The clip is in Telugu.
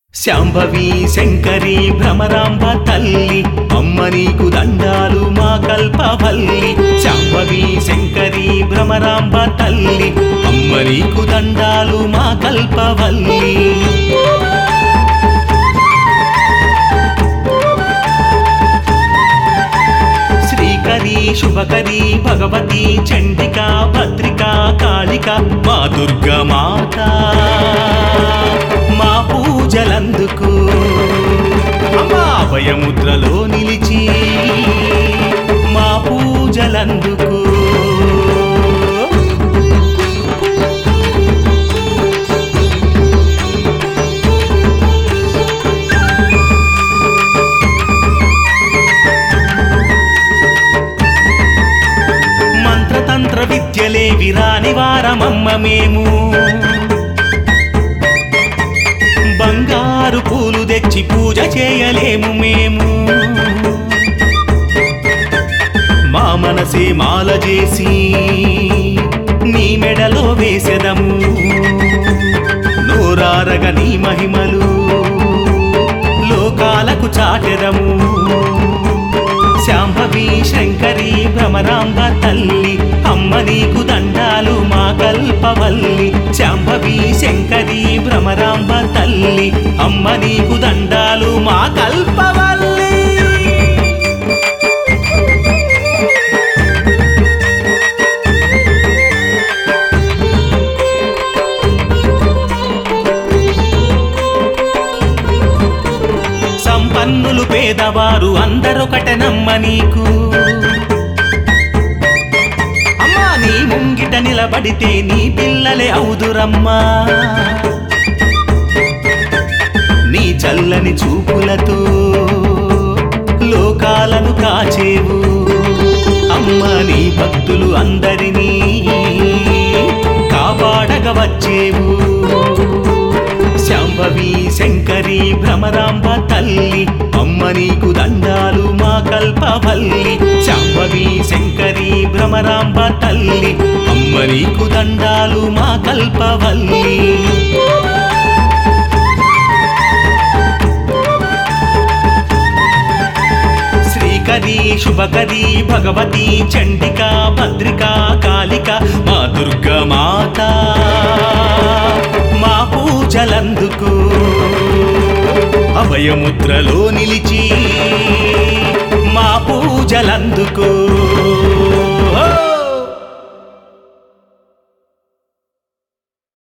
శాంభవి శంకరి భ్రమరాంబ తల్లి అమ్మ నీకు దండాలు మా కల్పవల్లి శాంభవి శంకరి భ్రమరాంబ తల్లి అమ్మ నీకు దండాలు మా కల్పవల్లి శ్రీకరి శుభకరి భగవతి చండిక భద్రిక కాళిక మా దుర్గమాత మా పూజలందుకు అమ్మా అభయముద్రలో నిలిచి మా పూజలందుకు మంత్రతంత్ర విద్యలే విరాని వారమమ్మ మేము బంగారు పూలు తెచ్చి పూజ చేయలేము మేము మా మనసే మాల చేసి నీ మెడలో వేసెదము నోరారగ నీ మహిమలు లోకాలకు చాటెదము శాంభవి శంకరి భ్రమరాంబ తల్లి అమ్మ నీకు దండాలు మా కల్పవల్లి శాంభవి శంకరి భ్రమరాంబ తల్లి అమ్మ నీకు దండాలు మా కల్పవల్లి సంపన్నులు పేదవారు అందరొకటనమ్మ నీకు అమ్మా నీ ముంగిట నిలబడితే నీ పిల్లలే అవుదురమ్మా నీ చల్లని చూపులతో లోకాలను కాచేవు అమ్మ నీ భక్తులు అందరినీ కాపాడగ వచ్చేవు శాంభవి శంకరి భ్రమరాంబ తల్లి అమ్మ నీకు దండాలు మా కల్పవల్లి శాంభవి శంకరి భ్రమరాంబ తల్లి అమ్మ నీకు దండాలు మా కల్పవల్లి శ్రీకరి శుభకరి భగవతి చండిక భద్రిక కాళిక మా దుర్గమాత మా పూజలందుకు అభయముద్రలో నిలిచి మా పూజలందుకు